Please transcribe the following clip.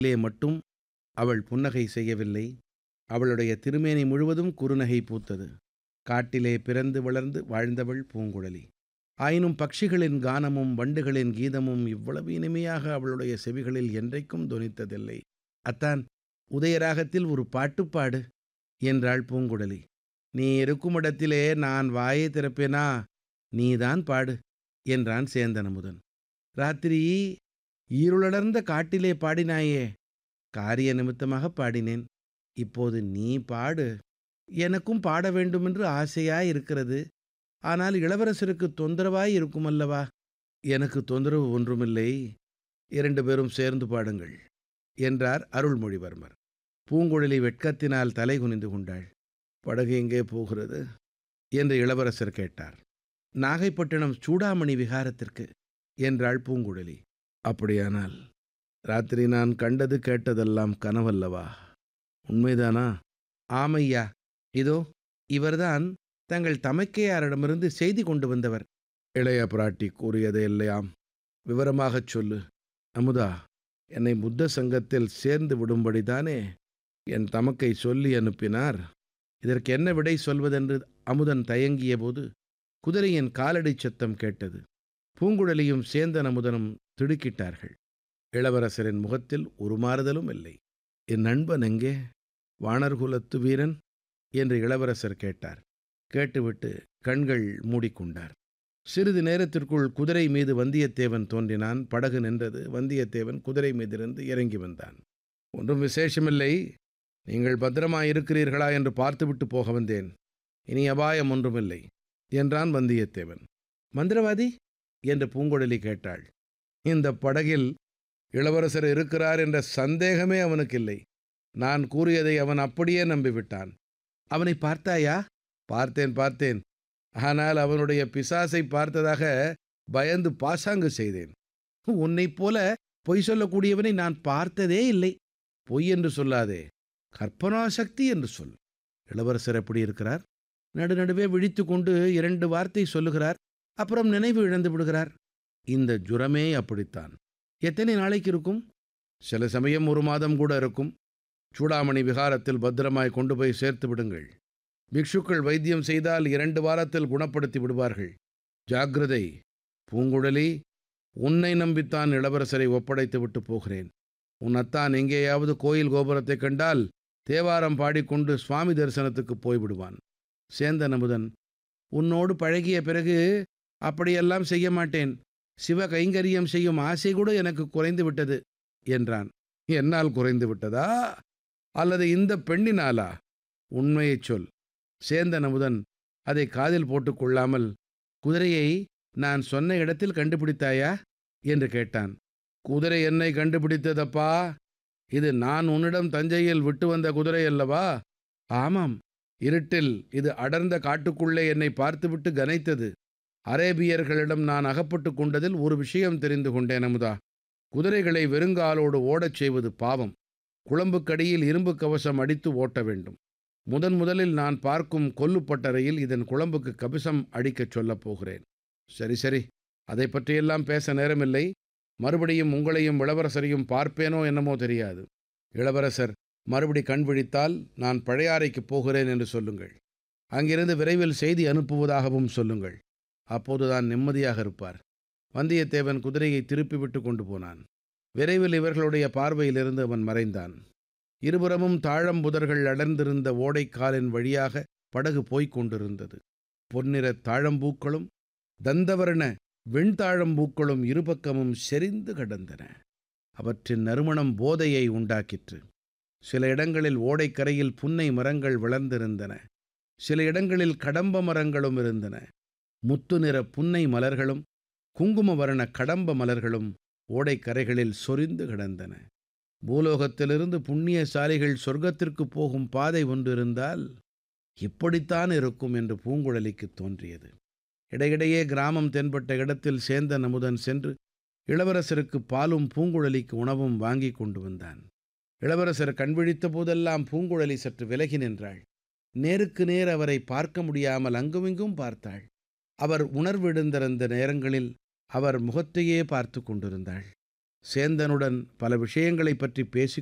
லே மட்டும் அவள் புன்னகை செய்யவில்லை அவளுடைய திருமேனி முழுவதும் குறுநகை பூத்தது காட்டிலே பிறந்து வளர்ந்து வாழ்ந்தவள் பூங்குழலி ஆயினும் பட்சிகளின் கானமும் வண்டுகளின் கீதமும் இவ்வளவு இனிமையாக அவளுடைய செவிகளில் என்றைக்கும் தொனித்ததில்லை அத்தான் உதயராகத்தில் ஒரு பாட்டுப்பாடு என்றாள் பூங்குழலி நீ இருக்குமிடத்திலே நான் வாயை திறப்பேனா நீதான் பாடு என்றான் சேந்தனமுதன் ராத்திரி ஈருளடர்ந்த காட்டிலே பாடினாயே காரிய நிமித்தமாக பாடினேன் இப்போது நீ பாடு எனக்கும் பாட வேண்டுமென்று ஆசையாய் இருக்கிறது ஆனால் இளவரசருக்கு தொந்தரவாய் இருக்குமல்லவா எனக்கு தொந்தரவு ஒன்றுமில்லை இரண்டு பேரும் சேர்ந்து பாடுங்கள் என்றார் அருள்மொழிவர்மர் பூங்குழலி வெட்கத்தினால் தலை குனிந்து கொண்டாள் படகு எங்கே போகிறது என்று இளவரசர் கேட்டார் நாகைப்பட்டினம் சூடாமணி விகாரத்திற்கு என்றாள் பூங்குழலி அப்படியானால் ராத்திரி நான் கண்டது கேட்டதெல்லாம் கனவல்லவா உண்மைதானா ஆமையா இதோ இவர்தான் தங்கள் தமக்கையாரிடமிருந்து செய்தி கொண்டு வந்தவர் இளைய பிராட்டி கூறியது இல்லையாம் விவரமாகச் சொல்லு அமுதா என்னை புத்த சங்கத்தில் சேர்ந்து விடும்படிதானே என் தமக்கை சொல்லி அனுப்பினார் இதற்கு என்ன விடை சொல்வதென்று அமுதன் தயங்கிய போது குதிரையின் காலடி சத்தம் கேட்டது பூங்குழலியும் சேந்தன் அமுதனும் திடுக்கிட்டார்கள் இளவரசரின் முகத்தில் ஒரு மாறுதலும் இல்லை என் நண்பன் எங்கே வானர்குலத்து வீரன் என்று இளவரசர் கேட்டார் கேட்டுவிட்டு கண்கள் மூடிக்கொண்டார் சிறிது நேரத்திற்குள் குதிரை மீது வந்தியத்தேவன் தோன்றினான் படகு நின்றது வந்தியத்தேவன் குதிரை மீதிருந்து இறங்கி வந்தான் ஒன்றும் விசேஷமில்லை நீங்கள் பத்திரமாயிருக்கிறீர்களா என்று பார்த்துவிட்டு போக வந்தேன் இனி அபாயம் ஒன்றுமில்லை என்றான் வந்தியத்தேவன் மந்திரவாதி என்று பூங்குழலி கேட்டாள் இந்த படகில் இளவரசர் இருக்கிறார் என்ற சந்தேகமே அவனுக்கு இல்லை நான் கூறியதை அவன் அப்படியே நம்பிவிட்டான் அவனை பார்த்தாயா பார்த்தேன் பார்த்தேன் ஆனால் அவனுடைய பிசாசை பார்த்ததாக பயந்து பாசாங்கு செய்தேன் உன்னைப் போல பொய் சொல்லக்கூடியவனை நான் பார்த்ததே இல்லை பொய் என்று சொல்லாதே கற்பனா சக்தி என்று சொல் இளவரசர் எப்படி இருக்கிறார் நடுநடுவே விழித்து கொண்டு இரண்டு வார்த்தை சொல்லுகிறார் அப்புறம் நினைவு இழந்து விடுகிறார் இந்த ஜுரமே அப்படித்தான் எத்தனை நாளைக்கு இருக்கும் சில சமயம் ஒரு மாதம் கூட இருக்கும் சூடாமணி விகாரத்தில் பத்திரமாய் கொண்டு போய் சேர்த்து விடுங்கள் பிக்ஷுக்கள் வைத்தியம் செய்தால் இரண்டு வாரத்தில் குணப்படுத்தி விடுவார்கள் ஜாக்கிரதை பூங்குழலி உன்னை நம்பித்தான் இளவரசரை ஒப்படைத்து விட்டு போகிறேன் உன் அத்தான் எங்கேயாவது கோயில் கோபுரத்தை கண்டால் தேவாரம் பாடிக்கொண்டு சுவாமி தரிசனத்துக்கு போய்விடுவான் சேந்தன் அமுதன் உன்னோடு பழகிய பிறகு அப்படியெல்லாம் செய்ய மாட்டேன் சிவ கைங்கரியம் செய்யும் ஆசை கூட எனக்கு குறைந்து விட்டது என்றான் என்னால் குறைந்து விட்டதா அல்லது இந்த பெண்ணினாலா உண்மையைச் சொல் சேந்தன் அமுதன் அதை காதில் போட்டுக்கொள்ளாமல் குதிரையை நான் சொன்ன இடத்தில் கண்டுபிடித்தாயா என்று கேட்டான் குதிரை என்னை கண்டுபிடித்ததப்பா இது நான் உன்னிடம் தஞ்சையில் விட்டு வந்த குதிரை அல்லவா ஆமாம் இருட்டில் இது அடர்ந்த காட்டுக்குள்ளே என்னை பார்த்துவிட்டு கனைத்தது அரேபியர்களிடம் நான் அகப்பட்டு கொண்டதில் ஒரு விஷயம் தெரிந்து கொண்டேன் அமுதா குதிரைகளை வெறுங்காலோடு ஓடச் செய்வது பாவம் குழம்புக்கடியில் இரும்பு கவசம் அடித்து ஓட்ட வேண்டும் முதன் முதலில் நான் பார்க்கும் கொல்லுப்பட்டறையில் இதன் குழம்புக்கு கபிசம் அடிக்கச் சொல்லப் போகிறேன் சரி சரி அதை பற்றியெல்லாம் பேச நேரமில்லை மறுபடியும் உங்களையும் இளவரசரையும் பார்ப்பேனோ என்னமோ தெரியாது இளவரசர் மறுபடி கண் விழித்தால் நான் பழையாறைக்கு போகிறேன் என்று சொல்லுங்கள் அங்கிருந்து விரைவில் செய்தி அனுப்புவதாகவும் சொல்லுங்கள் அப்போதுதான் நிம்மதியாக இருப்பார் வந்தியத்தேவன் குதிரையை திருப்பிவிட்டு கொண்டு போனான் விரைவில் இவர்களுடைய பார்வையிலிருந்து அவன் மறைந்தான் இருபுறமும் தாழம்புதர்கள் அடர்ந்திருந்த ஓடைக்காலின் வழியாக படகு போய்க் கொண்டிருந்தது பொன்னிற தாழம்பூக்களும் தந்தவர்ண வெண்தாழம்பூக்களும் இருபக்கமும் செறிந்து கிடந்தன அவற்றின் நறுமணம் போதையை உண்டாக்கிற்று சில இடங்களில் ஓடைக்கரையில் புன்னை மரங்கள் வளர்ந்திருந்தன சில இடங்களில் கடம்ப மரங்களும் இருந்தன முத்து நிற புன்னை மலர்களும் குங்கும வர்ண கடம்ப மலர்களும் ஓடைக்கரைகளில் சொரிந்து கிடந்தன பூலோகத்திலிருந்து புண்ணியசாலிகள் சொர்க்கத்திற்கு போகும் பாதை ஒன்றிருந்தால் இப்படித்தான் இருக்கும் என்று பூங்குழலிக்கு தோன்றியது இடையிடையே கிராமம் தென்பட்ட இடத்தில் சேந்தன் அமுதன் சென்று இளவரசருக்கு பாலும் பூங்குழலிக்கு உணவும் வாங்கி கொண்டு வந்தான் இளவரசர் கண்விழித்த போதெல்லாம் பூங்குழலி சற்று விலகி நின்றாள் நேருக்கு நேர் அவரை பார்க்க முடியாமல் அங்குமிங்கும் பார்த்தாள் அவர் உணர்விழுந்திருந்த நேரங்களில் அவர் முகத்தையே பார்த்து கொண்டிருந்தாள் சேந்தனுடன் பல விஷயங்களைப் பற்றி பேசிக்